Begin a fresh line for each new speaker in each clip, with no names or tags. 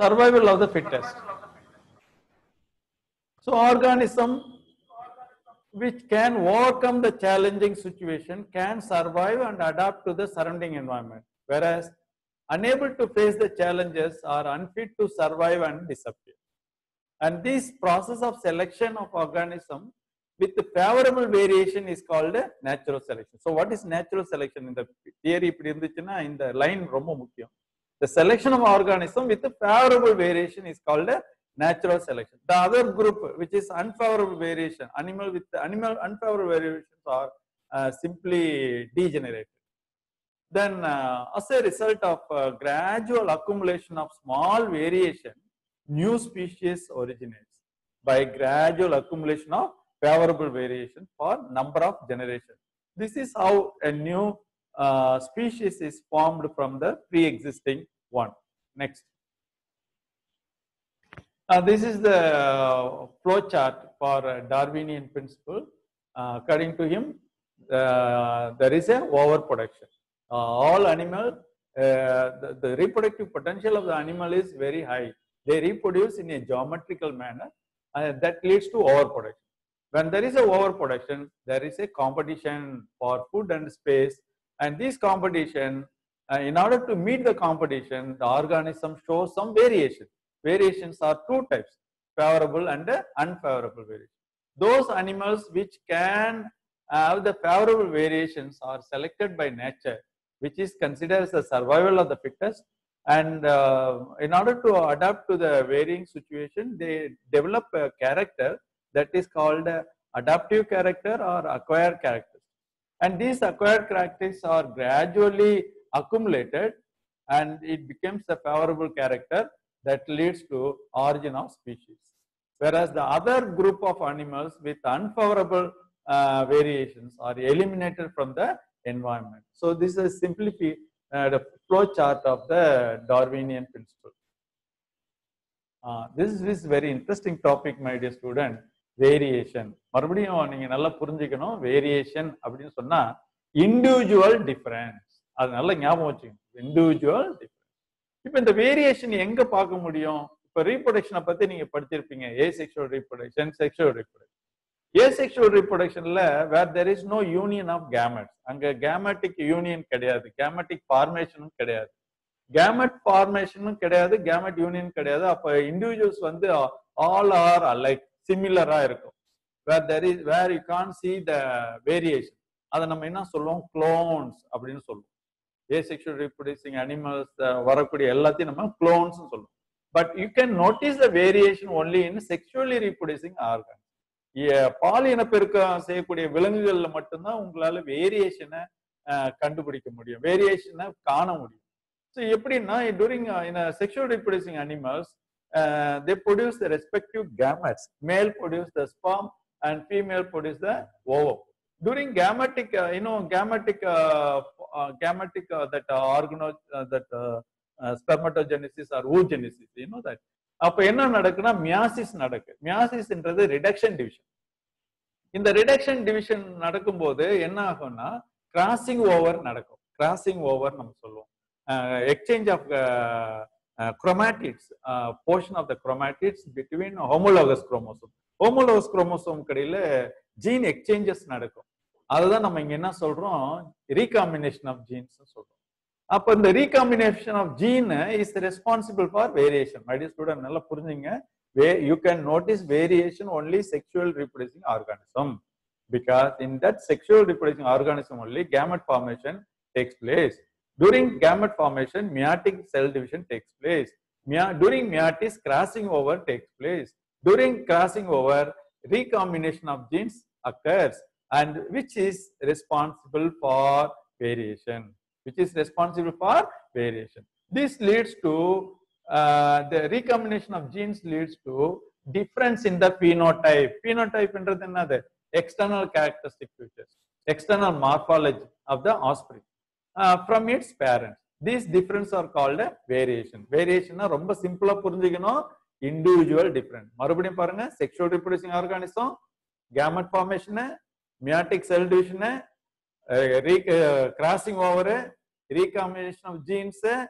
survival of the fittest. So organism which can overcome the challenging situation can survive and adapt to the surrounding environment, whereas unable to face the challenges are unfit to survive and disappear. And this process of selection of organism with the favorable variation is called a natural selection. So what is natural selection? இந்த theory இப்படி இருந்துச்சுன்னா இந்த line ரொம்ப முக்கியம். The selection of organism with the favorable variation is called a natural selection. The other group which is unfavorable variation, animal with animal unfavorable variations are uh, simply degenerated. Then uh, as a result of uh, gradual accumulation of small variation, new species originates by gradual accumulation of favorable variation for number of generations. This is how a new uh, species is formed from the pre-existing one. Next. Uh, this is the uh, flow chart for uh, Darwinian principle. Uh, according to him, uh, there is a overproduction. Uh, all animal, uh, the, the reproductive potential of the animal is very high. They reproduce in a geometrical manner uh, that leads to overproduction. When there is a overproduction, there is a competition for food and space. And this competition, uh, in order to meet the competition, the organism shows some variation. Variations are two types, favorable and uh, unfavorable variation. Those animals which can have the favorable variations are selected by nature, which is considered as the survival of the fittest. And uh, in order to adapt to the varying situation, they develop a character that is called uh, adaptive character or acquired characters. And these acquired characters are gradually accumulated and it becomes a favorable character that leads to origin of species. Whereas the other group of animals with unfavorable uh, variations are eliminated from the environment. So this is simply uh, the flow chart of the Darwinian principle. Uh, this is this very interesting topic, my dear student. Variation மறுபடியும் நீங்க நல்லா புரிஞ்சுக்கணும் variation அப்படின்னு சொன்னா individual difference அது நல்லா ஞாபகம் வச்சுக்கணும் இண்டிவிஜுவல் டிஃபரன்ஸ் இப்ப இந்த வேரியேஷன் எங்க பார்க்க முடியும் இப்ப ரீப்ரொடக்ஷனை பத்தி நீங்க படிச்சிருப்பீங்க asexual reproduction sexual reproduction asexual ரீப்ரொடக்ஷன்ல where there is no union of gametes அங்க கேமெட்டிக் யூனியன் கிடையாது கேமெட்டிக் ஃபார்மேஷனும் கிடையாது கேமெட் ஃபார்மேஷனும் கிடையாது கேமெட் யூனியன் கிடையாது அப்ப இண்டிவிஜுவல்ஸ் வந்து ஆல் ஆர் அலைக் சிமிலரா இருக்கும் where there is where you can see the variation அதை நம்ம என்ன சொல்லுவோம் குளோன்ஸ் அப்படின்னு சொல்லுவோம் ஏ செக்ஷுவல் ரீப்ரொடியூசிங் அனிமல்ஸ் வரக்கூடிய எல்லாத்தையும் நம்ம குளோன்ஸ் சொல்லுவோம் but you can notice the variation only in sexually reproducing organ பால் இனப்பெருக்கம் செய்யக்கூடிய விலங்குகள்ல மட்டும்தான் உங்களால வேரியேஷனை கண்டுபிடிக்க முடியும் வேரியேஷனை காண முடியும் ஸோ எப்படின்னா during in sexual reproducing animals uh, they produce the respective gametes. Male produce the sperm and female produce the ovum. During gametic, uh, you know, gametic, uh, uh, gametic uh, that uh, organo, uh, that uh, uh, spermatogenesis or oogenesis, you know that. அப்ப என்ன நடக்குன்னா meiosis நடக்கு மியாசிஸ்ன்றது reduction division இந்த reduction division நடக்கும்போது என்ன ஆகும்னா crossing over நடக்கும் கிராசிங் ஓவர் நம்ம சொல்லுவோம் exchange of chromatids, uh, portion of the chromatids between homologous chromosome. homologous chromosome கடையில ஜீன் எக்ஸ்சேஞ்சஸ் நடக்கும் அதுதான் நம்ம இங்க என்ன சொல்றோம் ரீகாம்பினேஷன் ஆஃப் ஜீன்ஸ் சொல்றோம் அப்ப இந்த recombination of gene is responsible for variation my student நல்லா புரிஞ்சுங்க you can notice variation only sexual reproducing organism because in that sexual reproducing organism only gamete formation takes place During gamete formation, meiotic cell division takes place. Mea- during meiosis, crossing over takes place. During crossing over, recombination of genes occurs and which is responsible for variation. Which is responsible for variation. This leads to uh, the recombination of genes leads to difference in the phenotype. Phenotype என்றது என்னது external characteristic features, external morphology of the offspring. uh, from its parents. These difference are called a variation. Variation ரொம்ப சிம்பிளா புரிஞ்சுக்கணும் individual difference மறுபடியும் பாருங்க sexual reproducing organism gamete formation meiotic cell division crossing over recombination of genes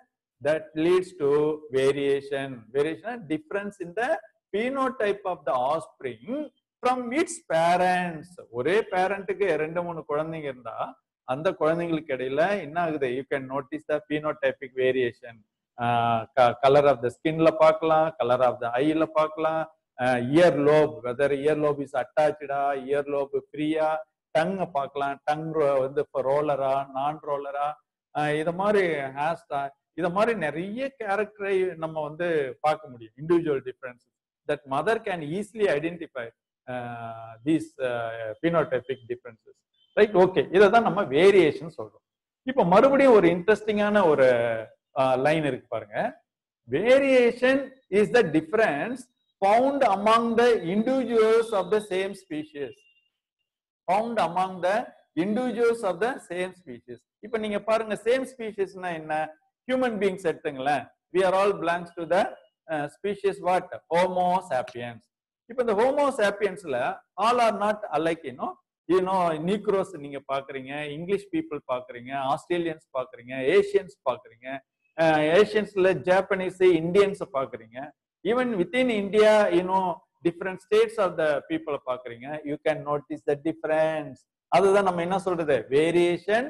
that leads to variation variation difference in the phenotype of the offspring from its parents ஒரே பேரண்ட்டுக்கு ரெண்டு மூணு குழந்தைங்க இருந்தா அந்த குழந்தைங்களுக்கு இடையில என்ன ஆகுது you can notice the phenotypic variation colour of the ஸ்கின்ல பார்க்கலாம் கலர் ஆஃப் த ஐல பார்க்கலாம் ear lobe whether ear lobe is அட்டாச்சா இயர் லோப் ஃப்ரீயா டங் பார்க்கலாம் டங் வந்து இப்போ ரோலரா நான் ரோலரா இத மாதிரி ஹேஸ்டா இத மாதிரி நிறைய கேரக்டரை நம்ம வந்து பார்க்க முடியும் individual differences that mother can easily identify these phenotypic differences right okay இதை தான் நம்ம வேரியேஷன் சொல்றோம் இப்போ மறுபடியும் ஒரு இன்ட்ரெஸ்டிங்கான ஒரு லைன் இருக்கு பாருங்க variation is the difference found among the individuals of the same species found among the individuals of the same species இப்போ நீங்க பாருங்க சேம் ஸ்பீஷிஸ்னா என்ன ஹியூமன் பீங்ஸ் எடுத்துங்களேன் we are all belongs to the species what homo sapiens இப்போ இந்த homo சாப்பியன்ஸ்ல all are not alike you know you know negroes நீங்க பாக்குறீங்க இங்கிலீஷ் பீப்புள் பாக்குறீங்க ஆஸ்திரேலியன்ஸ் பாக்குறீங்க ஏஷியன்ஸ் பாக்குறீங்க ஏஷியன்ஸ்ல ஜாப்பனீஸ் இந்தியன்ஸ் பாக்குறீங்க even within India you know different states of the பீப்புளை பாக்குறீங்க you can notice the difference அதுதான் நம்ம என்ன சொல்றது variation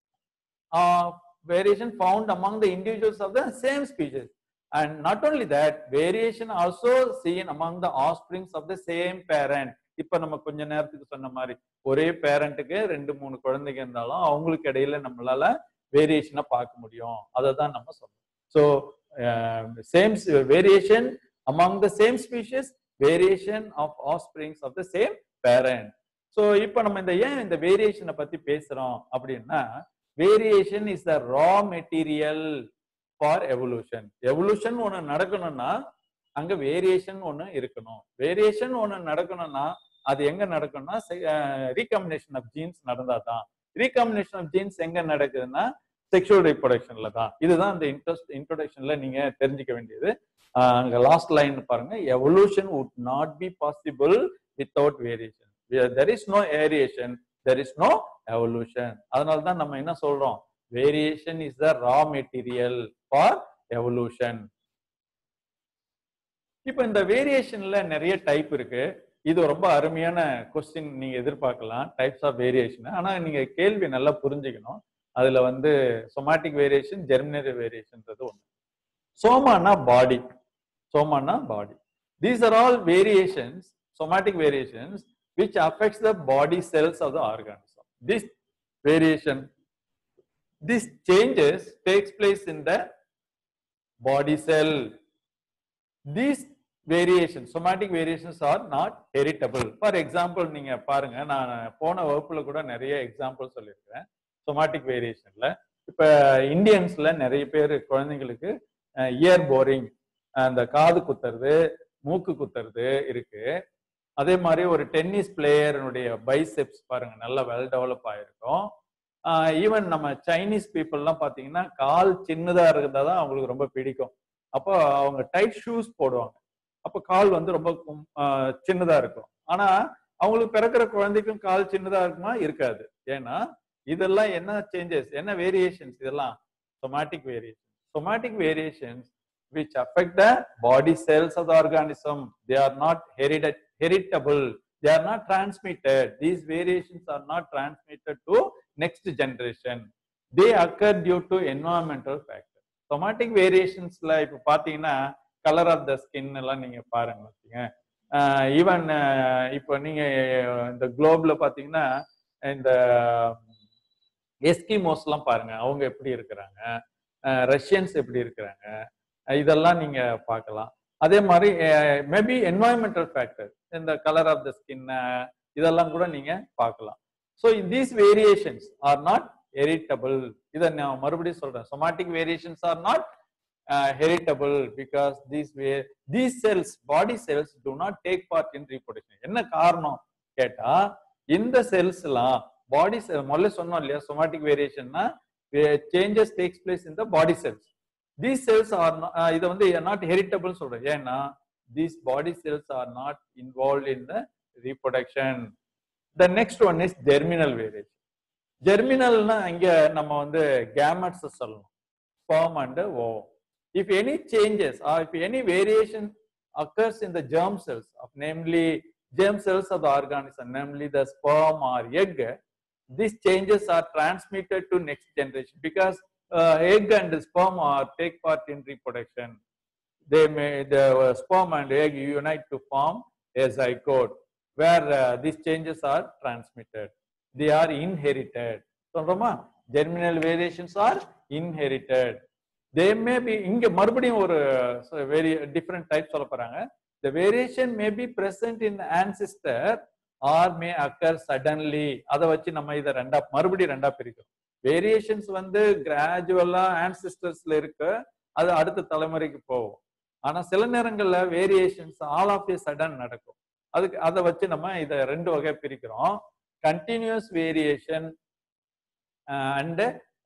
variation found among the individuals of the same species and not only that variation also seen among the offsprings of the same parent இப்ப நம்ம கொஞ்ச நேரத்துக்கு சொன்ன மாதிரி ஒரே பேரண்ட்டுக்கு ரெண்டு மூணு குழந்தைங்க இருந்தாலும் அவங்களுக்கு இடையில நம்மளால வேரியேஷனை பார்க்க முடியும் அதை தான் நம்ம சொல்றோம் so same variation among the same species variation of offsprings of the same parent so இப்போ நம்ம இந்த ஏன் இந்த வேரியேஷனை பத்தி பேசுறோம் அப்படின்னா variation is the raw material for evolution evolution ஒன்று நடக்கணும்னா அங்க வேரியேஷன் ஒன்று இருக்கணும் வேரியேஷன் ஒன்று நடக்கணும்னா அது எங்க நடக்கணும்னா ரீகாம்பினேஷன் ஆஃப் ஜீன்ஸ் நடந்தாதான் ரீகாம்பினேஷன் ஆஃப் ஜீன்ஸ் எங்க நடக்குதுன்னா செக்ஷுவல் ரீப்ரொடக்ஷன்ல தான் இதுதான் இந்த இன்ட்ரெஸ்ட் இன்ட்ரோடக்ஷன்ல நீங்க தெரிஞ்சுக்க வேண்டியது அங்க லாஸ்ட் லைன் பாருங்க evolution would not be possible without variation there is no variation there is no evolution அதனால தான் நம்ம என்ன சொல்றோம் variation is the raw material for evolution இப்போ இந்த வேரியேஷன்ல நிறைய டைப் இருக்கு இது ரொம்ப அருமையான கொஸ்டின் நீங்க எதிர்பார்க்கலாம் டைப்ஸ் ஆஃப் வேரியேஷன் ஆனா நீங்க கேள்வி நல்லா புரிஞ்சுக்கணும் அதுல வந்து சொமாட்டிக் வேரியேஷன் ஜெர்மினரி வேரியேஷன்ன்றது ஒண்ணு சோமானா பாடி சோமானா body these are all variations somatic variations which affects the body cells of the organism. This variation, this changes takes place in the body cell. These variations, somatic variations are not heritable. For example, நீங்க பாருங்க நான் போன வகுப்புல கூட நிறைய example சொல்லியிருக்கேன் somatic வேரியேஷன்ல இப்ப இந்தியன்ஸ்ல நிறைய பேர் குழந்தைங்களுக்கு இயர் போரிங் அந்த காது குத்துறது மூக்கு குத்துறது இருக்கு அதே மாதிரி ஒரு டென்னிஸ் பிளேயருடைய பைசெப்ஸ் பாருங்க நல்லா வெல் டெவலப் ஆயிருக்கும் ஈவன் நம்ம சைனீஸ் பீப்புளெலாம் பார்த்தீங்கன்னா கால் சின்னதாக இருந்தால் தான் அவங்களுக்கு ரொம்ப பிடிக்கும் அப்போ அவங்க டைட் ஷூஸ் போடுவாங்க அப்போ கால் வந்து ரொம்ப சின்னதாக இருக்கும் ஆனால் அவங்களுக்கு பிறக்கிற குழந்தைக்கும் கால் சின்னதாக இருக்குமா இருக்காது ஏன்னா இதெல்லாம் என்ன சேஞ்சஸ் என்ன வேரியேஷன்ஸ் இதெல்லாம் somatic variation somatic variations which affect the body cells of the organism. They are not herited, heritable. They are not transmitted. These variations are not transmitted to next generation. They occur due to environmental factors. Somatic variationsல இப்ப பாத்தீங்கன்னா colour of the skin எல்லாம் நீங்க பாருங்க வச்சுங்க even இப்போ நீங்க இந்த குளோப்ல பாத்தீங்கன்னா இந்த எஸ்கிமோஸ் எல்லாம் பாருங்க அவங்க எப்படி இருக்கிறாங்க ரஷ்யன்ஸ் எப்படி இருக்கிறாங்க இதெல்லாம் நீங்க பார்க்கலாம் அதே மாதிரி மேபி என்வாயன்மெண்டல் ஃபேக்டர் இந்த கலர் ஆஃப் த ஸ்கின் இதெல்லாம் கூட நீங்க பார்க்கலாம் so these variations are not heritable இதை நான் மறுபடியும் சொல்றேன் somatic variations are not heritable because these way these cells body cells do not take part in reproduction என்ன காரணம் கேட்டா இந்த செல்ஸ் எல்லாம் பாடி செல் முதல்ல சொன்னோம் இல்லையா சொமாட்டிக் வேரியேஷன்னா changes takes place in the body cells these cells are இதை வந்து நாட் ஹெரிட்டபிள் சொல்றேன் ஏன்னா these body cells are not involve in the reproduction the next one is germinal variation ஜெர்மினல்னா இங்க நம்ம வந்து கேமட்ஸ் சொல்லணும் sperm and oh if any changes or if any variation occurs in the germ cells of namely germ cells of the organism, namely the sperm or egg, these changes are transmitted to next generation because uh, egg and sperm are take part in reproduction. They may the uh, sperm and egg unite to form a zygote where uh, these changes are transmitted. They are inherited. சொல்றோமா germinal variations are inherited. They may be இங்க மறுபடியும் ஒரு very different type சொல்ல போறாங்க. The variation may be present in the ancestor or may occur suddenly. அதை வச்சு நம்ம இதை ரெண்டா மறுபடியும் ரெண்டா பிரிக்கிறோம். வேரியேஷன்ஸ் வந்து கிராஜுவலா ஆன்சிஸ்டர்ஸ்ல இருக்கு அது அடுத்த தலைமுறைக்கு போகும் ஆனா சில நேரங்கள்ல variations all of a sudden நடக்கும் அதுக்கு அதை வச்சு நம்ம இதை ரெண்டு வகை பிரிக்கிறோம் continuous variation and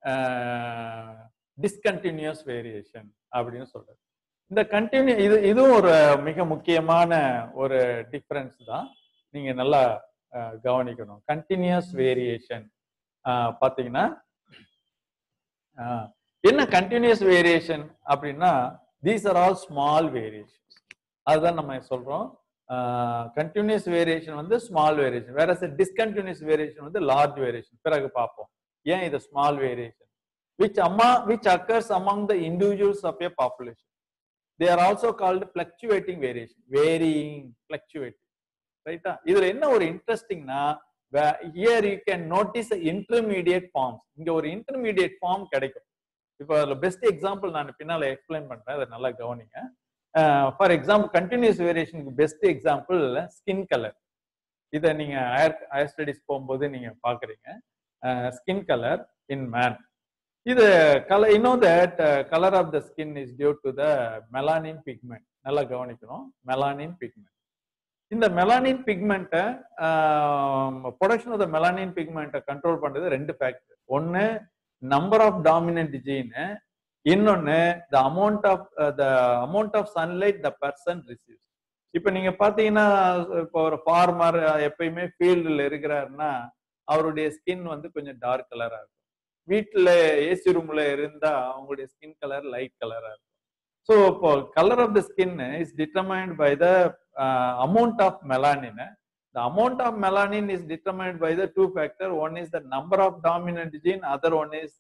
discontinuous variation அப்படின்னு சொல்றது இந்த கண்டினியூ இது இதுவும் ஒரு மிக முக்கியமான ஒரு டிஃபரன்ஸ் தான் நீங்க நல்லா அஹ், கவனிக்கணும் கண்டினியூஸ் வேரியேஷன் பாத்தீங்கன்னா அஹ், என்ன கண்டினியூஸ் வேரியேஷன் அப்படின்னா these are all small variations அதுதான் நம்ம சொல்றோம் கண்டினியூஸ் வேரியேஷன் வந்து ஸ்மால் வேரியேஷன் வேற டிஸ்கண்டினியூஸ் வேரியேஷன் வந்து லார்ஜ் வேரியேஷன் பிறகு பார்ப்போம் ஏன் இது small variation which among which occurs among the individuals of a population they are also called fluctuating variation varying fluctuating ரைட்டா இதுல என்ன ஒரு இன்ட்ரெஸ்டிங்னா here you can notice intermediate forms இங்க ஒரு இன்டர்மீடியட் ஃபார்ம் கிடைக்கும் இப்போ அதுல பெஸ்ட் எக்ஸாம்பிள் நான் பின்னால எக்ஸ்பிளைன் பண்றேன் அதை நல்லா கவனிங்க ஃபார் எக்ஸாம்பிள் கண்டினியூஸ் வேரியேஷனுக்கு பெஸ்ட் எக்ஸாம்பிள் ஸ்கின் கலர் இதை நீங்க ஹயர் ஹயர் ஸ்டடிஸ் போகும்போது நீங்க பாக்குறீங்க ஸ்கின் கலர் இன் மேன் இது கலர் இன்னும் that colour of the skin is due to the melanin pigment நல்லா கவனிக்கணும் மெலானின் பிக்மெண்ட் இந்த மெலானின் பிக்மெண்ட்டை ப்ரொடக்ஷன் ஆஃப் த மெலானின் பிக்மெண்ட்டை கண்ட்ரோல் பண்றது ரெண்டு ஃபேக்டர் ஒன்னு நம்பர் ஆஃப் டாமினன்ட் ஜீனு இன்னொன்னு the amount of the amount of sunlight the person receives இப்ப நீங்க பாத்தீங்கன்னா இப்போ ஒரு ஃபார்மர் எப்பயுமே ஃபீல்டில் இருக்கிறாருன்னா அவருடைய ஸ்கின் வந்து கொஞ்சம் டார்க் கலரா இருக்கும் வீட்டுல ஏசி ரூம்ல இருந்தா அவங்களுடைய ஸ்கின் கலர் லைட் கலரா இருக்கும் ஸோ இப்போ colour of the skin is determined by the amount of melanin the amount of melanin is determined by the two factor one is the number of dominant gene other one is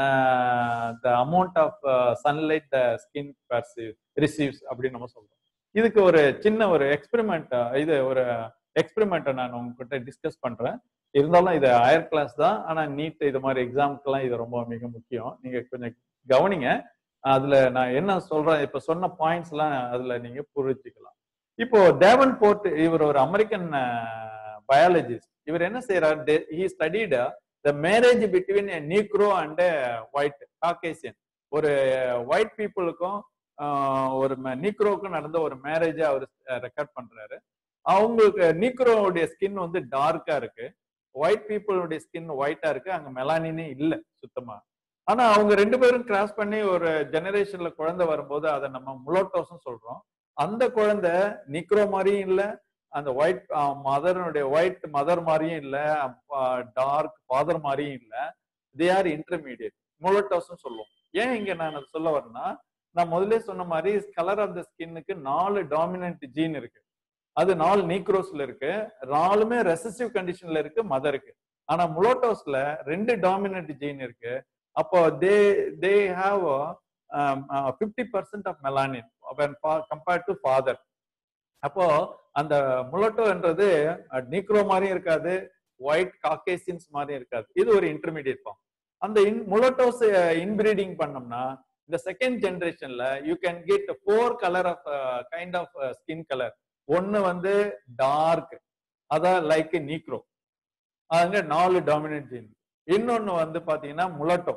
the amount of sunlight the skin receives அப்படின்னு நம்ம சொல்றோம் இதுக்கு ஒரு சின்ன ஒரு experiment இது ஒரு எக்ஸ்பெரிமெண்ட்டை நான் உங்ககிட்ட டிஸ்கஸ் பண்றேன் இருந்தாலும் இது ஹையர் கிளாஸ் தான் ஆனா நீட் இது மாதிரி எக்ஸாமுக்கெல்லாம் இது ரொம்ப மிக முக்கியம் நீங்க கொஞ்சம் கவனிங்க அதுல நான் என்ன சொல்றேன் இப்ப சொன்ன பாயிண்ட்ஸ் எல்லாம் அதுல நீங்க புரிஞ்சுக்கலாம் இப்போ தேவன் போர்ட் இவர் ஒரு அமெரிக்கன் பயாலஜிஸ்ட் இவர் என்ன செய்யறாரு he studied the marriage between negro and white caucasian ஒரு ஒயிட் பீப்புளுக்கும் ஒரு நீக்ரோவுக்கும் நடந்த ஒரு மேரேஜை அவர் ரெக்கார்ட் பண்றாரு அவங்களுக்கு நீக்ரோவுடைய ஸ்கின் வந்து டார்க்கா இருக்கு ஒயிட் பீப்புளுடைய ஸ்கின் ஒயிட்டா இருக்கு அங்க மெலானினே இல்ல சுத்தமா ஆனா அவங்க ரெண்டு பேரும் கிராஸ் பண்ணி ஒரு ஜெனரேஷன்ல குழந்தை வரும்போது அதை நம்ம முலோட்டோஸ் சொல்றோம் அந்த குழந்தை நிக்ரோ மாதிரியும் இல்ல அந்த ஒயிட் மதரனுடைய ஒயிட் மதர் மாதிரியும் இல்ல டார்க் ஃபாதர் மாதிரியும் இல்ல தே ஆர் இன்டர்மீடியட் முலோட்டோஸ் சொல்லுவோம் ஏன் இங்க நான் அதை சொல்ல வரேன்னா நான் முதல்ல சொன்ன மாதிரி கலர் ஆஃப் த ஸ்கின்னுக்கு நாலு டாமினன்ட் ஜீன் இருக்கு அது நாலு நீக்ரோஸ்ல இருக்கு நாலுமே ரெசசிவ் கண்டிஷன்ல இருக்கு மதருக்கு ஆனா முலோட்டோஸ்ல ரெண்டு டாமினன்ட் ஜீன் இருக்கு அப்போ they they have fifty percent of melanin compared to father அப்போ அந்த முலோட்டோன்றது நீக்ரோ மாதிரியும் இருக்காது ஒயிட் காக்கேசியன்ஸ் மாதிரியும் இருக்காது இது ஒரு இன்டர்மீடியட் ஃபார்ம் அந்த இன் முலோட்டோஸ் இன்பிரீடிங் பண்ணோம்னா இந்த செகண்ட் ஜென்ரேஷன்ல you can get four colour of kind of skin colour ஒன்னு வந்து டார்க் அதான் லைக் நீக்ரோ அங்க நாலு டாமினன்ட் ஜீன் இன்னொன்னு வந்து பாத்தீங்கன்னா mulatto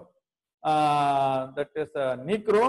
that is negro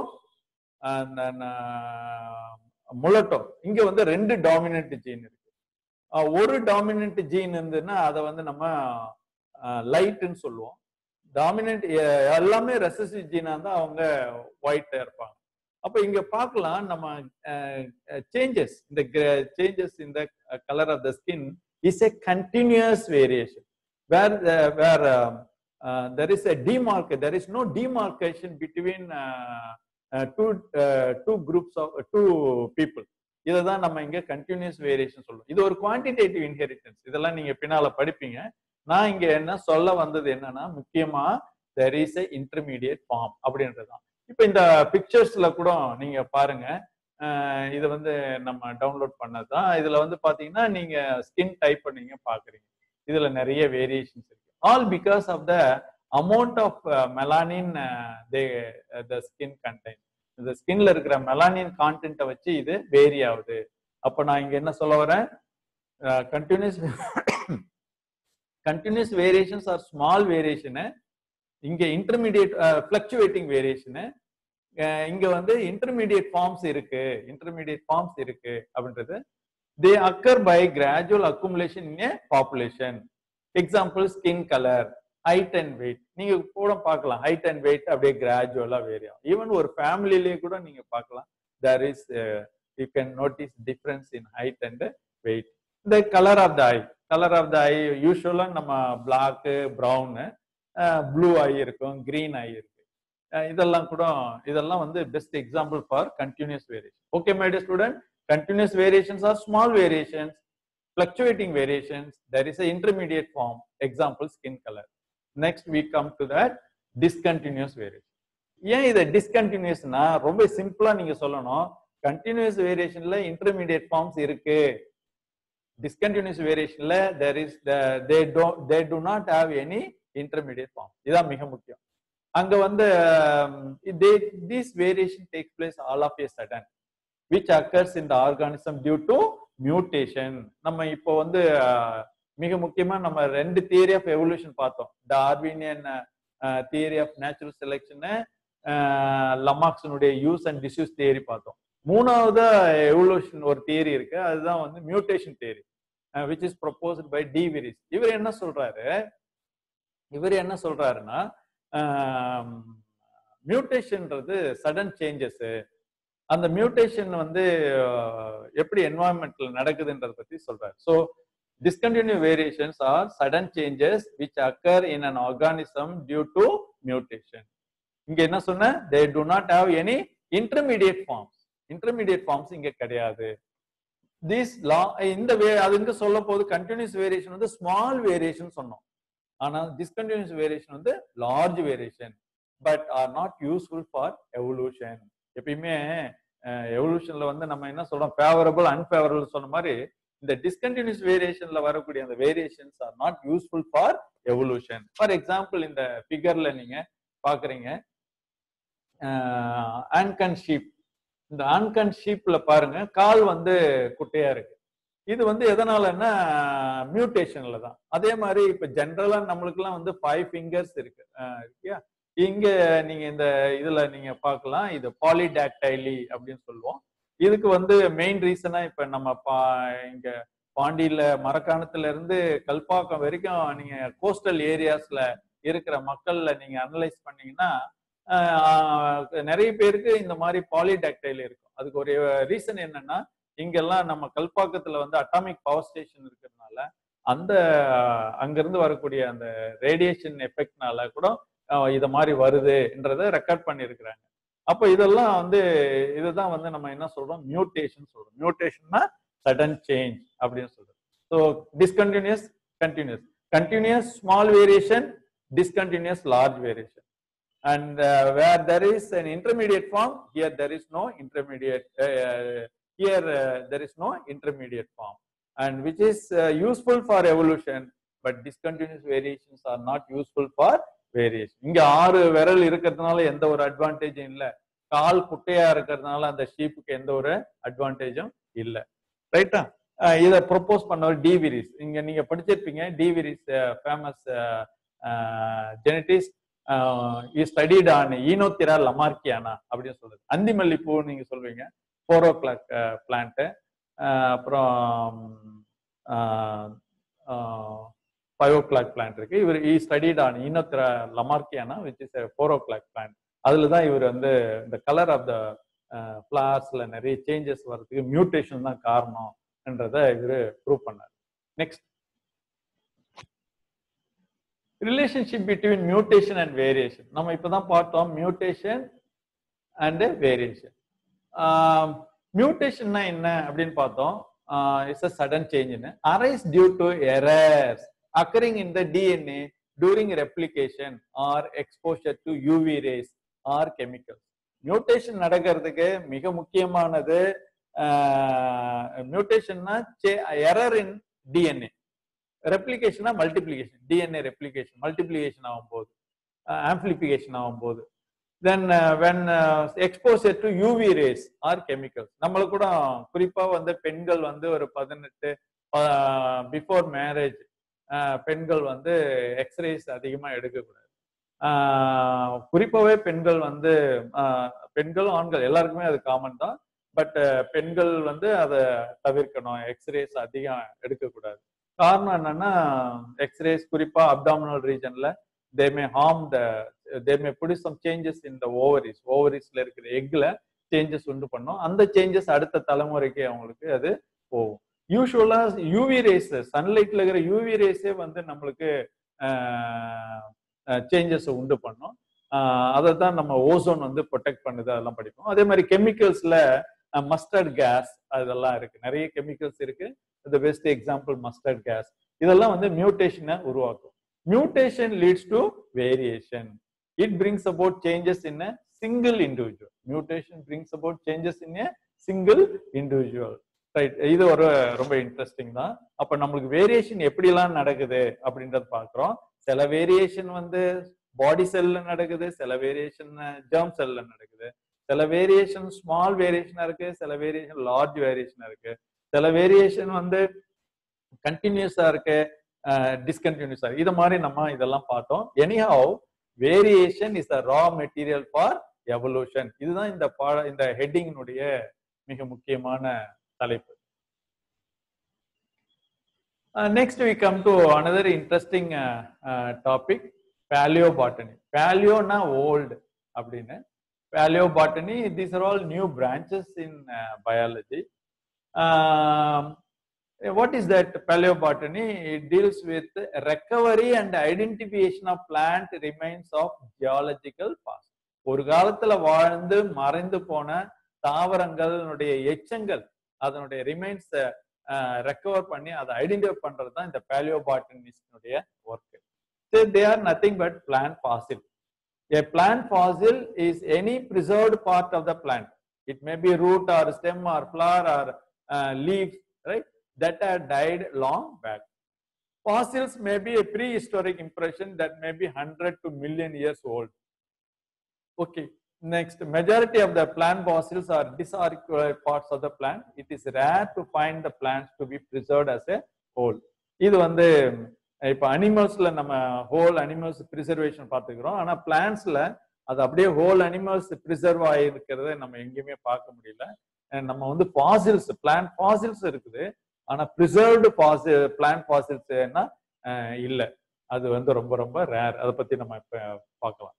mulatto இங்க வந்து ரெண்டு டாமினன்ட் ஜீன் இருக்கு ஒரு டாமினன்ட் ஜீன் இருந்ததுன்னா அதை வந்து நம்ம லைட்னு சொல்லுவோம் டாமினன்ட் எல்லாமே ரெசசிவ் ஜீனா இருந்தா அவங்க ஒயிட்டா இருப்பாங்க அப்ப இங்க பார்க்கலாம் நம்ம சேஞ்சஸ் இந்த சேஞ்சஸ் இந்த colour of the skin is a continuous variation where where there is a demark there is no demarcation between two two groups of two people இதை தான் நம்ம இங்க கண்டினியூஸ் வேரியேஷன் சொல்லுவோம் இது ஒரு குவான்டிடேட்டிவ் இன்ஹெரிட்டன்ஸ் இதெல்லாம் நீங்க பின்னால படிப்பீங்க நான் இங்க என்ன சொல்ல வந்தது என்னன்னா முக்கியமா there is a intermediate form அப்படின்றதுதான் இப்போ இந்த பிக்சர்ஸ்ல கூட நீங்க பாருங்க அஹ் இது வந்து நம்ம டவுன்லோட் பண்ணதுதான் இதுல வந்து பாத்தீங்கன்னா நீங்க ஸ்கின் டைப் பண்ணீங்க பாக்குறீங்க இதுல நிறைய வேரியேஷன்ஸ் இருக்கு all because of the amount of melanin they the skin content இந்த ஸ்கின்ல இருக்கிற மெலானின் கான்டென்ட்டை வச்சு இது வேரி ஆகுது அப்ப நான் இங்க என்ன சொல்ல வரேன் continuous continuous variations are small variation இங்க இன்டர்மீடியட் ஃபிளக்சுவேட்டிங் வேரியேஷனு இங்க வந்து இன்டர்மீடியட் ஃபார்ம்ஸ் இருக்கு இன்டர்மீடியட் ஃபார்ம்ஸ் இருக்கு அப்படின்றது they occur by gradual accumulation in a population example skin colour height and weight நீங்க கூட பார்க்கலாம் ஹைட் அண்ட் வெயிட் அப்படியே கிராஜுவலா வேரி ஆகும் ஈவன் ஒரு ஃபேமிலிலேயே கூட நீங்க பார்க்கலாம் there is you can notice difference in height and weight இந்த colour of the eye colour of the eye யூஸ்வலா நம்ம பிளாக்கு ப்ரௌனு ப்ளூ ஐ இருக்கும் கிரீன் ஐ இருக்கு அஹ் இதெல்லாம் கூட இதெல்லாம் வந்து best example for continuous variation okay my dear student continuous variations are small variations fluctuating variations there is a intermediate form example skin color next we come to that discontinuous variation ஏன் இதை டிஸ்கண்டினியூஸ்னா ரொம்ப சிம்பிளா நீங்க சொல்லணும் continuous வேரியேஷன்ல intermediate forms இருக்கு discontinuous வேரியேஷன்ல there is they do they do not have any intermediate form இதான் மிக முக்கியம் அங்க வந்து this variation takes place all of a sudden which occurs in the organism due to mutation நம்ம இப்போ வந்து அஹ், மிக முக்கியமா நம்ம ரெண்டு தியரி ஆஃப் எவல்யூஷன் பார்த்தோம் Darwinian theory of natural selection லமாக்ஸனுடைய யூஸ் அண்ட் டிஸ்யூஸ் தியரி பார்த்தோம் மூணாவது எவல்யூஷன் ஒரு தியரி இருக்கு அதுதான் வந்து mutation theory which is proposed by de Vries இவர் என்ன சொல்றாரு இவர் என்ன சொல்றாருன்னா மியூட்டேஷன்ன்றது சடன் சேஞ்சஸ் அந்த மியூட்டேஷன் வந்து அஹ், எப்படி என்வாயன்மெண்ட்ல நடக்குதுன்றத பத்தி சொல்றாரு so discontinuous variations are sudden changes which occur in an organism due to mutation இங்க என்ன சொன்ன they do not have any intermediate forms intermediate forms இங்க கிடையாது திஸ் லா இந்த வே அது இங்க சொல்ல போது கண்டினியூஸ் வேரியேஷன் வந்து ஸ்மால் வேரியேஷன் சொன்னோம் ஆனா டிஸ்கண்டினியூஸ் வேரியேஷன் வந்து large variation but are not useful for evolution எப்பயுமே எவல்யூஷன்ல வந்து நம்ம என்ன சொல்றோம் ஃபேவரபிள் அன்ஃபேவரபிள் சொன்ன மாதிரி இந்த டிஸ்கண்டினியூஸ் வேரியேஷன்ல வரக்கூடிய அந்த variations are not useful for evolution for example இந்த ஃபிகர்ல நீங்க பாக்குறீங்க ஆன்கன் ஷீப் இந்த ஆன்கன் ஷீப்ல பாருங்க கால் வந்து குட்டையா இருக்கு இது வந்து எதனாலன்னா மியூட்டேஷன்ல தான் அதே மாதிரி இப்ப ஜென்ரலா நம்மளுக்குலாம் வந்து ஃபைவ் ஃபிங்கர்ஸ் இருக்கு அஹ் இருக்கியா இங்க நீங்க இந்த இதுல நீங்க பார்க்கலாம் இது பாலிடாக்டைலி அப்படின்னு சொல்லுவோம் இதுக்கு வந்து மெயின் ரீசனா இப்ப நம்ம பா இங்க பாண்டியில மரக்காணத்துல இருந்து கல்பாக்கம் வரைக்கும் நீங்க கோஸ்டல் ஏரியாஸ்ல இருக்கிற மக்கள்ல நீங்க அனலைஸ் பண்ணீங்கன்னா ஆஹ் நிறைய பேருக்கு இந்த மாதிரி பாலிடாக்டைல் இருக்கும் அதுக்கு ஒரு ரீசன் என்னன்னா இங்கெல்லாம் நம்ம கல்பாக்கத்துல வந்து அட்டாமிக் பவர் ஸ்டேஷன் இருக்கிறதுனால அந்த அங்கிருந்து வரக்கூடிய அந்த ரேடியேஷன் எஃபெக்ட்னால கூட ஆஹ் இத மாதிரி வருதுன்றத ரெக்கார்ட் பண்ணியிருக்கிறாங்க அப்போ இதெல்லாம் வந்து இதுதான் வந்து நம்ம என்ன சொல்றோம் மியூட்டேஷன் சொல்றோம் மியூட்டேஷன்னா சடன் சேஞ்ச் அப்படின்னு சொல்றோம் so discontinuous continuous continuous small variation discontinuous large variation and uh, where there is an intermediate form here there is no intermediate uh, here uh, there is no intermediate form and which is uh, useful for evolution but discontinuous variations are not useful for variation இங்க ஆறு விரல் இருக்கிறதுனால எந்த ஒரு அட்வான்டேஜும் இல்ல கால் குட்டையா இருக்கிறதுனால அந்த ஷீப்புக்கு எந்த ஒரு அட்வான்டேஜும் இல்ல ரைட்டா இதை ப்ரொபோஸ் பண்ணவர் டி விரிஸ் இங்க நீங்க படிச்சிருப்பீங்க de Vries famous geneticist studied on Oenothera lamarckiana அப்படின்னு சொல்றது அந்தி மல்லிப்பூ நீங்க சொல்வீங்க ஃபோர் ஓ கிளாக் பிளான்ட் அப்புறம் ஃபைவ் ஓ கிளாக் பிளான்ட் இருக்கு இவர் ஈ studied on Oenothera lamarckiana which is four o'clock plant அதுல தான் இவர் வந்து இந்த கலர் ஆஃப் த ஃபிளார்ஸ்ல நிறைய சேஞ்சஸ் வர்றதுக்கு மியூட்டேஷன் தான் காரணம்ன்றத இவர் ப்ரூவ் பண்ணார் next relationship between mutation and variation நம்ம இப்பதான் பார்த்தோம் மியூட்டேஷன் அண்ட் வேரியேஷன் மியூட்டேஷன்னா என்ன அப்படின்னு பார்த்தோம் இட்ஸ் அ சடன் சேஞ்சுன்னு arise due to errors occurring in the DNA during replication or exposure to UV rays or chemicals mutation நடக்கிறதுக்கு மிக முக்கியமானது மியூட்டேஷன்னா எரர் இன் டிஎன்ஏ ரெப்ளிகேஷனா மல்டிப்ளிகேஷன் டிஎன்ஏ ரெப்ளிகேஷன் மல்டிப்ளிகேஷன் ஆகும்போது ஆம்பிளிபிகேஷன் ஆகும்போது then when exposure to UV rays or chemicals நம்மளுக்கு கூட குறிப்பா வந்து பெண்கள் வந்து ஒரு பதினெட்டு பிஃபோர் மேரேஜ் பெண்கள் வந்து எக்ஸ்ரேஸ் அதிகமா எடுக்கக்கூடாது ஆஹ் குறிப்பாவே பெண்கள் வந்து ஆஹ் பெண்கள் ஆண்கள் எல்லாருக்குமே அது காமன் தான் பட் பெண்கள் வந்து அதை தவிர்க்கணும் எக்ஸ்ரேஸ் அதிகம் எடுக்கக்கூடாது காரணம் என்னன்னா எக்ஸ்ரேஸ் குறிப்பா abdominal ரீஜன்ல they May harm the they may put some changes in the ovaries ஓவரிஸ்ல இருக்கிற எக்ல சேஞ்சஸ் உண்டு பண்ணும் அந்த சேஞ்சஸ் அடுத்த தலைமுறைக்கு அவங்களுக்கு அது போகும் யூஸ்வலா யூவி ரேஸ் சன்லைட்ல இருக்கிற யூவி ரேஸே வந்து நம்மளுக்கு சேஞ்சஸ் உண்டு பண்ணும் அதை தான் நம்ம ஓசோன் வந்து ப்ரொடெக்ட் பண்ணுது அதெல்லாம் படிப்போம் அதே மாதிரி கெமிக்கல்ஸ்ல மஸ்டர்ட் கேஸ் அதெல்லாம் இருக்கு நிறைய கெமிக்கல்ஸ் இருக்கு the best example mustard gas இதெல்லாம் வந்து மியூட்டேஷனை உருவாக்கும் mutation leads to variation it brings about changes in a single individual mutation brings about changes in a single individual right இது ஒரு ரொம்ப இன்ட்ரெஸ்டிங் தான் அப்ப நம்மளுக்கு வேரியேஷன் எப்படிலாம் நடக்குது அப்படின்றத பாக்குறோம் சில வேரியேஷன் வந்து பாடி செல்ல நடக்குது சில வேரியேஷன் ஜெர்ம் செல்ல நடக்குது சில வேரியேஷன் ஸ்மால் வேரியேஷனா இருக்கு சில வேரியேஷன் லார்ஜ் வேரியேஷனா இருக்கு சில வேரியேஷன் வந்து கண்டினியூஸா இருக்கு டிஸ்கண்டினியூஸா இது மாதிரி நம்ம இதெல்லாம் பார்த்தோம் anyhow variation is a raw material for evolution இதுதான் இந்த பாட இந்த ஹெட்டிங்கினுடைய மிக முக்கியமான தலைப்பு next we come to another interesting topic paleobotany பேலியோனா ஓல்டு அப்படின்னு paleobotany these are all new branches in biology what is that paleobotany it deals with recovery and identification of plant remains of geological past ஒரு காலத்துல வாழ்ந்து மறைந்து போன தாவரங்களுடைய எச்சங்கள் அதனுடைய remains recover பண்ணி அதை ஐடென்டிஃபை பண்றது தான் இந்த பேலியோபாட்டனிஸ்டுடைய work they are nothing but plant fossil A plant fossil is any preserved part of the plant. It may be root or stem or flower or uh, leaves, right? That have died long back. Fossils may be a prehistoric impression that may be 100 to million years old. Okay. Next, majority of the plant fossils are disarticulate parts of the plant. It is rare to find the plants to be preserved as a whole. இது வந்து இப்போ அனிமல்ஸ்ல நம்ம whole animals preservation பார்த்துக்கிறோம் ஆனா பிளான்ஸ்ல அது அப்படியே whole animals preserve ஆகிருக்கிறத நம்ம எங்கேயுமே பார்க்க முடியல நம்ம வந்து ஃபாசில்ஸ் பிளான்ட் ஃபாசில்ஸ் இருக்குது ஆனா ப்ரிசர்வ்டு ஃபாசி பிளான்ட் ஃபாசில்ஸ்னா இல்லை அது வந்து ரொம்ப ரொம்ப ரேர் அதை பத்தி நம்ம இப்ப பார்க்கலாம்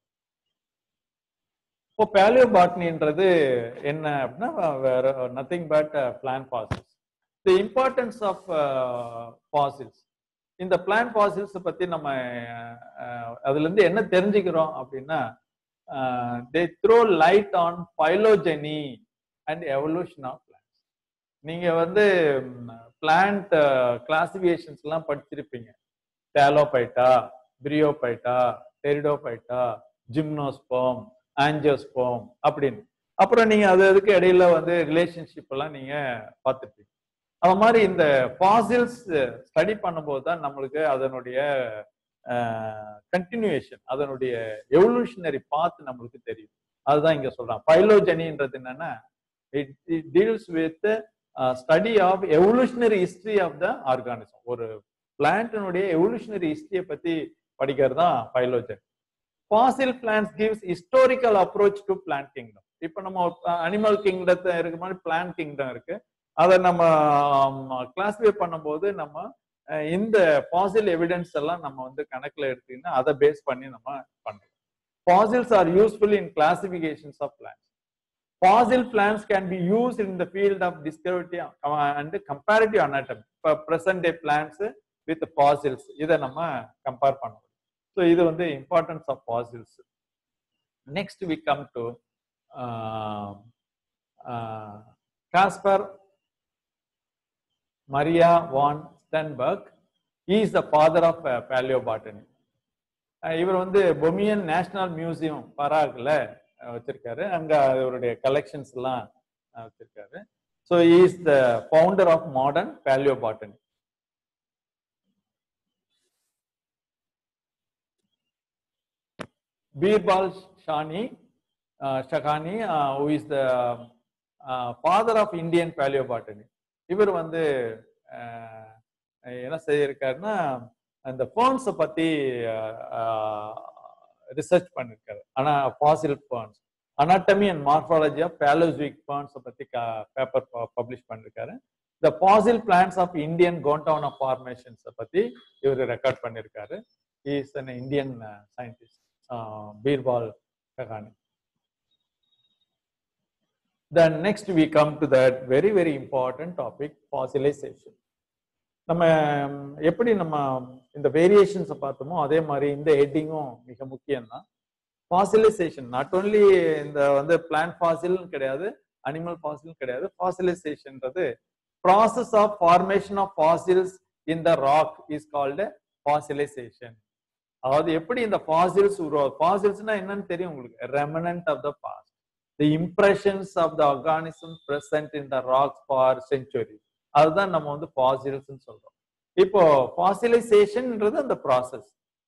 இப்போ பேலியோ பாட்னின்றது என்ன அப்படின்னா வேற nothing but plant fossils the importance of fossils இந்த பிளான் ஃபாசில்ஸ் பத்தி நம்ம அதுல இருந்து என்ன தெரிஞ்சுக்கிறோம் அப்படின்னா they throw light on phylogeny and evolution of plants நீங்க வந்து பிளான்ட் கிளாசிபிகேஷன்ஸ் எல்லாம் படிச்சிருப்பீங்க டேலோபைட்டா பிரியோபைட்டா டெரிடோபைட்டா ஜிம்னோஸ்போம் ஆஞ்சியோஸ்போம் அப்படின்னு அப்புறம் நீங்க அது அதுக்கு இடையில வந்து ரிலேஷன்ஷிப் எல்லாம் நீங்க பார்த்துருப்பீங்க அது மாதிரி இந்த ஃபாசில்ஸ் ஸ்டடி பண்ணும்போது தான் நம்மளுக்கு அதனுடைய கண்டினியூஷன் அதனுடைய எவல்யூஷனரி பாத் நம்மளுக்கு தெரியும் அதுதான் இங்க சொல்றான் பைலோஜெனின்றது என்னன்னா it it deals with study of evolutionary history of the organism ஒரு பிளான்டினுடைய எவல்யூஷனரி ஹிஸ்டரியை பத்தி படிக்கிறது தான் phylogeny fossil plants gives historical approach to plant kingdom இப்போ நம்ம அனிமல் கிங்டத்தை இருக்க மாதிரி பிளான்ட் கிங்டம் இருக்கு அதை நம்ம கிளாஸிஃபை பண்ணும்போது நம்ம இந்த ஃபாசில் எவிடன்ஸ் எல்லாம் நம்ம வந்து கணக்குல எடுத்தீங்கன்னா அதை பேஸ் பண்ணி நம்ம பண்றோம் fossils are useful in classifications of plants fossil plants can be use in the field of discovery and comparative anatomy இப்போ present day plants with fossils இதை நம்ம கம்பேர் பண்ணுவோம் ஸோ இது வந்து importance of fossils next we come to uh, uh, Caspar Maria von Stenberg. He is the father of uh, paleobotany. அஹ் இவர் வந்து பொமியன் national museum பராக்ல அஹ் வச்சிருக்காரு அங்க அவருடைய கலெக்ஷன்ஸ் எல்லாம் அஹ் வச்சிருக்காரு so is the founder of modern paleobotany Birbal Sahni Sahni who is the father of Indian paleobotany இவர் வந்து அஹ், என்ன செய்யிருக்காருன்னா அந்த ஃபேர்ன்ஸை பத்தி ரிசர்ச் பண்ணிருக்காரு ஆனா fossil ferns anatomy and morphology of Paleozoic ஃபேர்ன்ஸை பத்தி பேப்பர் பப்ளிஷ் பண்ணிருக்காரு the fossil plants of Indian Gondwana of ஃபார்மேஷன்ஸை பத்தி இவர் ரெக்கார்ட் பண்ணிருக்காரு is an Indian scientist Birbal Sahni Then next we come to that very very important topic fossilization. நம்ம ம், எப்படி நம்ம இந்த வேரியேஷன்ஸை பார்த்தோமோ அதே மாதிரி இந்த ஹெட்டிங்கும் மிக முக்கியம்தான் ஃபாசிலைசேஷன் நாட் ஓன்லி இந்த வந்து பிளான்ட் ஃபாசில் கிடையாது அனிமல் ஃபாசில் கிடையாது ஃபாசிலைசேஷன்ன்றது process of formation of fossils in the rock is called fossilization அதாவது எப்படி இந்த ஃபாசில்ஸ் உருவாகும் ஃபாசில்ஸ்னா என்னன்னு தெரியும் உங்களுக்கு remnant of the past the impressions of the organism present in the rocks for century அதுதான் நம்ம வந்து ஃபாசில்ஸ் சொல்றோம் இப்போ ஃபாசிலைசேஷன்ன்றது அந்த ப்ராசஸ்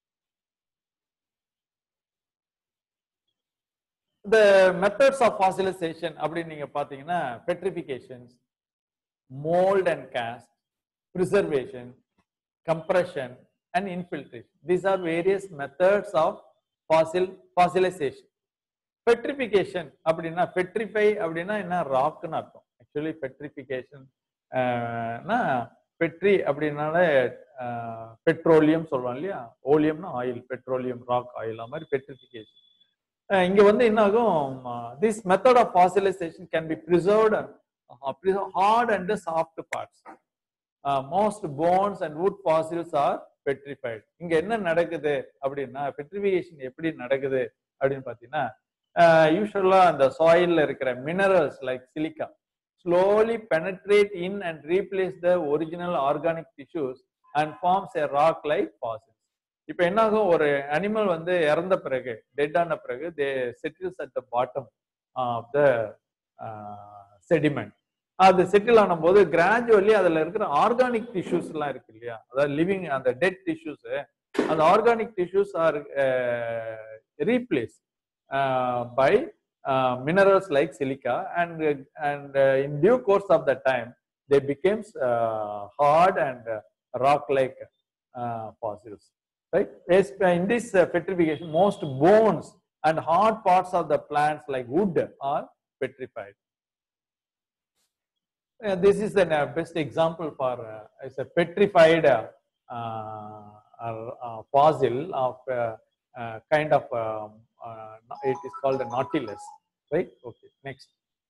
இந்த மெத்தட்ஸ் ஆஃப் ஃபாசிலைசேஷன் அப்படின்னு நீங்க பாத்தீங்கன்னா பெட்ரிஃபிகேஷன்ஸ் mold and cast, preservation, compression, and infiltration. These are various methods of fossil fossilization. Petrification அப்படின்னா petrify அப்படின்னா என்ன ராக்னு அர்த்தம் ஆக்சுவலி பெட்ரிஃபிகேஷன் பெட்ரி அப்படின்னால பெட்ரோலியம் சொல்றோம் இல்லையா ஓலியம்னா ஆயில் பெட்ரோலியம் ராக் ஆயில் அது மாதிரி பெட்ரிஃபிகேஷன் இங்க வந்து என்ன ஆகும் this method of fossilization can be preserved hard and soft parts. Uh, most bones and wood fossils are petrified. இங்க என்ன நடக்குது அப்படின்னா பெட்ரிஃபிகேஷன் எப்படி நடக்குது அப்படின்னு பாத்தீங்கன்னா யூஸ்வலா அந்த சாயில்ல இருக்கிற minerals like silica slowly penetrate in and replace the original organic tissues and forms a rock like fossils இப்போ என்னாகும் ஒரு அனிமல் வந்து இறந்த பிறகு டெட் ஆன பிறகு they settles at the bottom of the sediment அது செட்டில் ஆன போது கிராஜுவலி அதுல இருக்கிற ஆர்கானிக் டிஷ்யூஸ் எல்லாம் இருக்கு இல்லையா அதாவது லிவிங் அந்த டெட் டிஷ்யூஸ் அந்த organic tissues are replace by minerals like silica and and in due course of the time they becomes hard and rock like fossils right Yes, in this uh, petrification most bones and hard parts of the plants like wood are petrified Uh, this is the uh, best example for uh, it's a petrified uh, uh, uh, fossil of uh, uh, kind of um, uh, it is called a nautilus right okay next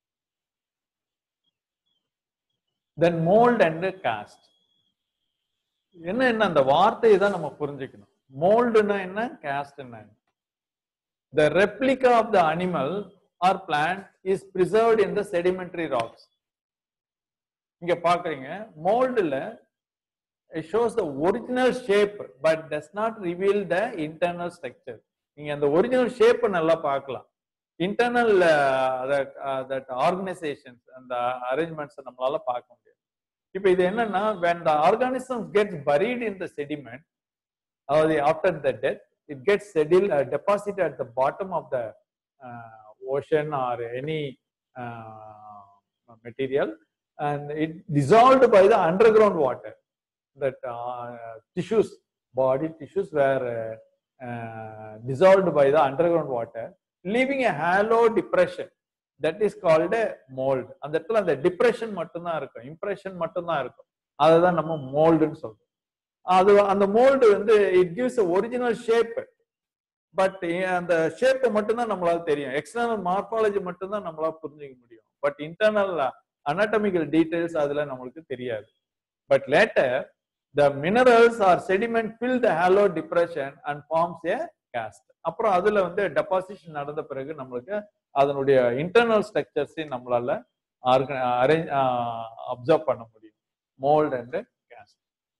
then mold and cast என்ன என்ன அந்த வார்த்தையை தான் நம்ம புரிஞ்சுக்கணும் மோல்டுனா என்ன காஸ்ட்னா என்ன the replica of the animal or plant is preserved in the sedimentary rocks இங்க பாக்குறீங்க மோல்டுல it shows the original shape but does not reveal the internal structure நீங்க அந்த ஒரிஜினல் ஷேப் நல்லா பார்க்கலாம் இன்டர்னல் தட் ஆர்கனைசேஷன்ஸ் அந்த அரேஞ்ச்மெண்ட்ஸ் நம்மளால பார்க்க முடியாது இப்போ இது என்னன்னா when the organism gets buried in the sediment அதாவது after the death it gets settled uh, deposited at the bottom of the uh, ocean or any uh, material and it dissolved by the underground water that uh, tissues body tissues were uh, uh, dissolved by the underground water leaving a hollow depression that is called a mold அந்த இடத்துல அந்த depression மட்டும்தான் இருக்கும் impression மட்டும்தான் இருக்கும் அதுதான் நம்ம மோல்டுன்னு சொல்றோம் அது அந்த மோல்டு வந்து it gives original shape but அந்த ஷேப்பை மட்டும்தான் நம்மளால தெரியும் எக்ஸ்டர்னல் மார்பாலஜி மட்டும்தான் நம்மளால புரிஞ்சுக்க முடியும் பட் இன்டர்னல் anatomical டீடைல்ஸ் அதுல நம்மளுக்கு தெரியாது but later the minerals or sediment fill the hollow depression and forms a cast அப்புறம் அதுல வந்து டெபாசிஷன் நடந்த பிறகு நம்மளுக்கு அதனுடைய இன்டர்னல் ஸ்ட்ரக்சர்ஸையும் நம்மளால அரேஞ்ச் அப்சர்வ் பண்ண முடியும் mould and cast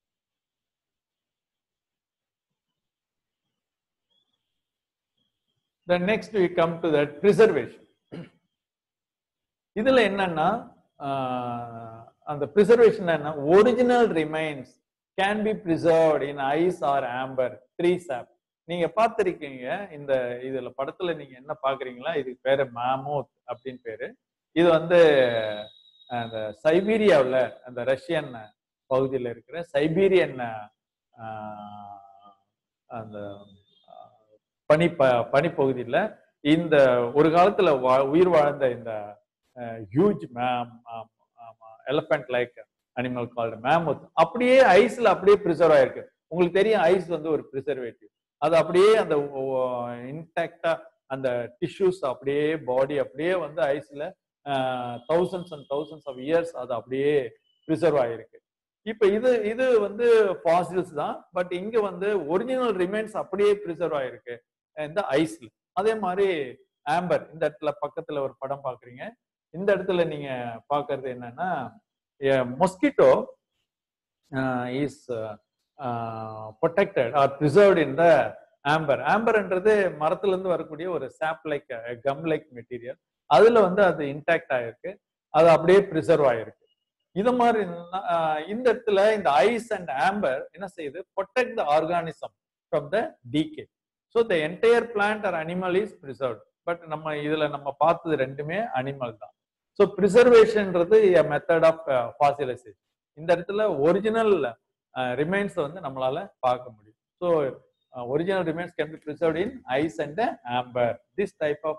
then next we come to that preservation இதுல என்னன்னா ஆஹ், அந்த preservation என்ன original remains can be preserved in ice or amber tree sap நீங்க பார்த்திருக்கீங்க இந்த இதுல படத்துல நீங்க என்ன பாக்குறீங்களா இதுக்கு பேரு மாமோத் அப்படின்னு பேரு இது வந்து அந்த சைபீரியாவுல அந்த ரஷ்யன் பகுதியில் இருக்கிற சைபீரியன் ஆஹ், அந்த ஆஹ், பனி ப பனிப்பகுதியில் இந்த ஒரு காலத்துல வா- உயிர் வாழ்ந்த இந்த huge mam elephant like animal called mammoth அப்படியே ஐஸ்ல அப்படியே ப்ரிசர்வ் ஆயிருக்கு உங்களுக்கு தெரியும் ஐஸ் வந்து ஒரு ப்ரிசர்வேட்டிவ் அது அப்படியே அந்த இன்டாக்டா அந்த டிஷ்யூஸ் அப்படியே பாடி அப்படியே வந்து ஐஸ்ல thousands and thousands of years அது அப்படியே ப்ரிசர்வ் ஆயிருக்கு இப்ப இது இது வந்து ஃபாசில்ஸ் தான் பட் இங்க வந்து ஒரிஜினல் ரிமைன்ஸ் அப்படியே ப்ரிசர்வ் ஆயிருக்கு இந்த ஐஸ்ல அதே மாதிரி ஆம்பர் இந்த இடத்துல பக்கத்துல ஒரு படம் பாக்குறீங்க இந்த இடத்துல நீங்க பாக்குறது என்னன்னா mosquito is protected or preserved in the amber ஆம்பர்ன்றது மரத்துல இருந்து வரக்கூடிய ஒரு சாப் லைக் கம் லைக் மெட்டீரியல் அதுல வந்து அது இன்டாக்ட் ஆயிருக்கு அது அப்படியே ப்ரிசர்வ் ஆயிருக்கு இது மாதிரி ஆஹ், இந்த இடத்துல இந்த ஐஸ் அண்ட் ஆம்பர் என்ன செய்யுது protect the organism from the decay so the entire plant or animal is preserved but நம்ம இதுல நம்ம பார்த்தது ரெண்டுமே அனிமல் தான் ஸோ ப்ரிசர்வேஷன்ன்றது மெத்தட் ஆஃப் ஃபாசிலைசேஷன் இந்த இடத்துல ஒரிஜினல் ரிமைன்ஸ் வந்து நம்மளால பார்க்க முடியும் so original remains can be preserved in ice and amber this type of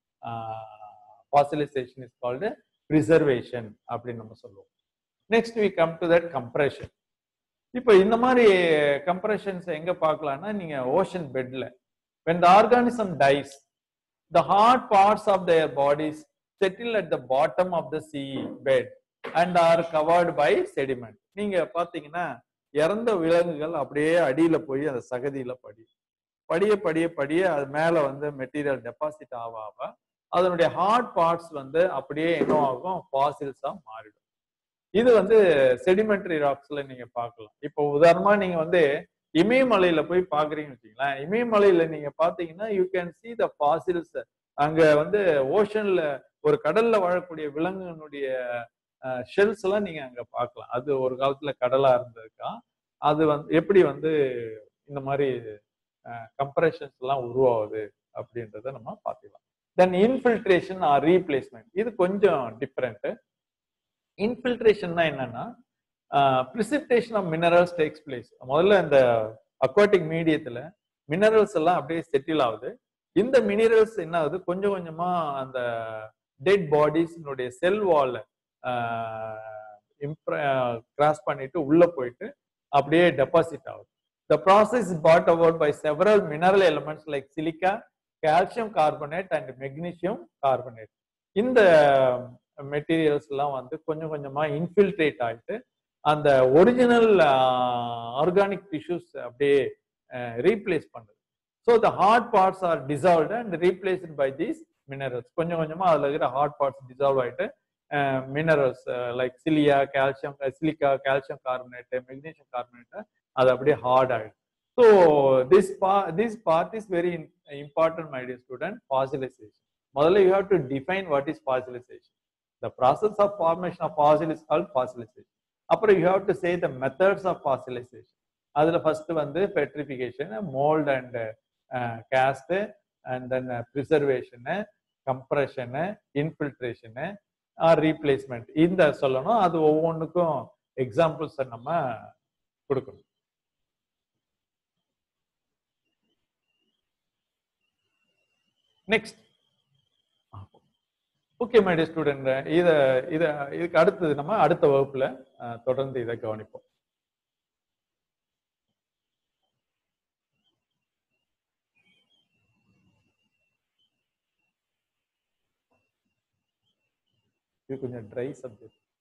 fossilisation is called preservation அப்படின்னு நம்ம சொல்லுவோம் next we come to that compression இப்போ இந்த மாதிரி கம்ப்ரெஷன்ஸ் எங்க பார்க்கலாம்னா நீங்க ஓஷன் பெட்ல when the organism dies the hard parts of their bodies settle at the bottom of the sea bed and are covered by sediment நீங்க பாத்தீங்கன்னா இறந்த விலங்குகள் அப்படியே அடியில போய் அந்த சகதியில படி படிய படிய படிய அது மேல வந்து மெட்டீரியல் டெபாசிட் ஆக ஆக அதனுடைய ஹார்ட் பார்ட்ஸ் வந்து அப்படியே என்ன ஆகும் ஃபாசில்ஸா மாறிடும் இது வந்து செடிமெண்ட்ரி ராக்ஸ்ல நீங்க பார்க்கலாம் இப்போ உதாரணமா நீங்க வந்து இமயமலையில போய் பாக்குறீங்கன்னு வச்சுங்களேன் இமயமலையில நீங்க பாத்தீங்கன்னா you can see the fossils அங்க வந்து ஓஷன்ல ஒரு கடல்ல வாழக்கூடிய விலங்குகளுடைய ஷெல்ஸ் எல்லாம் நீங்க அங்க பார்க்கலாம் அது ஒரு காலத்துல கடலா இருந்திருக்கா அது வந்து எப்படி வந்து இந்த மாதிரி கம்ப்ரெஷன்ஸ் எல்லாம் உருவாகுது அப்படின்றத நம்ம பார்த்துக்கலாம் தென் இன்ஃபில்ட்ரேஷன் ஆர் ரீப்ளேஸ்மெண்ட் இது கொஞ்சம் டிஃப்ரெண்ட் இன்ஃபில்ட்ரேஷன்னா என்னன்னா precipitation of minerals takes place முதல்ல இந்த அக்வாட்டிக் மீடியத்துல மினரல்ஸ் எல்லாம் அப்படியே செட்டில் ஆகுது இந்த மினரல்ஸ் என்ன ஆகுது கொஞ்சம் கொஞ்சமா அந்த டெட் பாடிஸ்னுடைய செல் வால்ல கிராஸ் பண்ணிட்டு உள்ள போயிட்டு அப்படியே டெபாசிட் ஆகுது the process is brought about by several mineral elements like silica calcium carbonate and magnesium carbonate இந்த மெட்டீரியல்ஸ் எல்லாம் வந்து கொஞ்சம் கொஞ்சமா இன்ஃபில்ட்ரேட் ஆயிட்டு அந்த ஒரிஜினல் ஆர்கானிக் டிஷ்யூஸ் அப்படியே ரீப்ளேஸ் பண்ணுது so the hard parts are dissolved and replaced by these minerals கொஞ்சம் கொஞ்சமா அதுல இருக்கிற ஹார்ட் பார்ட்ஸ் டிசால்வ் ஆயிட்டு மினரல்ஸ் லைக் சிலியா calcium silica calcium carbonate magnesium carbonate அது அப்படியே ஹார்ட் ஆயிடும் ஸோ திஸ் பா this part is very important my dear student fossilisation முதல்ல you have to define what is fossilisation the process of formation of fossil is called fossilisation அப்புறம் you have to say the methods of fossilisation அதுல first வந்து petrification mould and cast and then preservation compression infiltration replacement இந்த சொல்லணும் அது ஒவ்வொன்றுக்கும் examples நம்ம கொடுக்கணும் next okay my dear student இத இத இதுக்கு அடுத்தது நம்ம அடுத்த வகுப்புல அஹ், தொடர்ந்து இதை கவனிப்போம் இது கொஞ்சம் ட்ரை சப்ஜெக்ட்